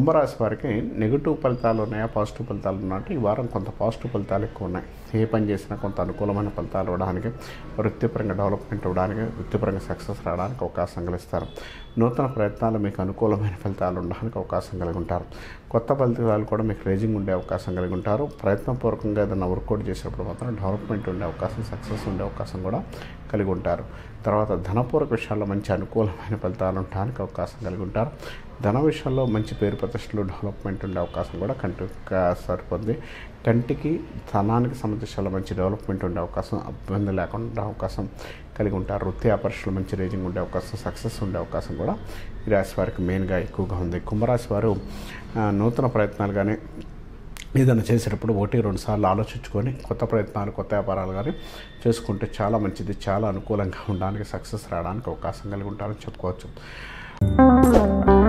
కుంభరాశి వారికి నెగిటివ్ ఫలితాలు ఉన్నాయా పాజిటివ్ ఫలితాలు ఉన్నాయంటే ఈ వారం కొంత పాజిటివ్ ఫలితాలు ఎక్కువ ఉన్నాయి ఏ పని చేసినా కొంత అనుకూలమైన ఫలితాలు ఇవ్వడానికి వృత్తిపరంగా డెవలప్మెంట్ ఇవ్వడానికి వృత్తిపరంగా సక్సెస్ రావడానికి అవకాశం కలిగిస్తారు నూతన ప్రయత్నాలు మీకు అనుకూలమైన ఫలితాలు ఉండడానికి అవకాశం కలిగి ఉంటారు కొత్త ఫలితాలు కూడా మీకు రేజింగ్ ఉండే అవకాశం కలిగి ఉంటారు ప్రయత్నపూర్వకంగా ఏదైనా వర్కౌట్ చేసినప్పుడు మాత్రం డెవలప్మెంట్ ఉండే అవకాశం సక్సెస్ ఉండే అవకాశం కూడా కలిగి ఉంటారు తర్వాత ధనపూర్వక విషయాల్లో మంచి అనుకూలమైన ఫలితాలు ఉండడానికి అవకాశం కలిగి ఉంటారు ధన విషయంలో మంచి పేరు ప్రతిష్టలు డెవలప్మెంట్ ఉండే అవకాశం కూడా కంటి సరిపోద్ది కంటికి ధనానికి సంబంధించిన మంచి డెవలప్మెంట్ ఉండే అవకాశం ఇబ్బంది లేకుండా ఉండే అవకాశం కలిగి ఉంటారు వృత్తి ఆపరేషన్లు మంచి రేజింగ్ ఉండే అవకాశం సక్సెస్ ఉండే అవకాశం కూడా ఈ రాశి వారికి మెయిన్గా ఎక్కువగా ఉంది కుంభరాశి వారు ఆ, నూతన ప్రయత్నాలు కానీ ఏదైనా చేసేటప్పుడు ఒకటి రెండు సార్లు ఆలోచించుకొని కొత్త ప్రయత్నాలు కొత్త వ్యాపారాలు కానీ చేసుకుంటే చాలా మంచిది చాలా అనుకూలంగా ఉండడానికి సక్సెస్ రావడానికి అవకాశం కలిగి ఉంటారని చెప్పుకోవచ్చు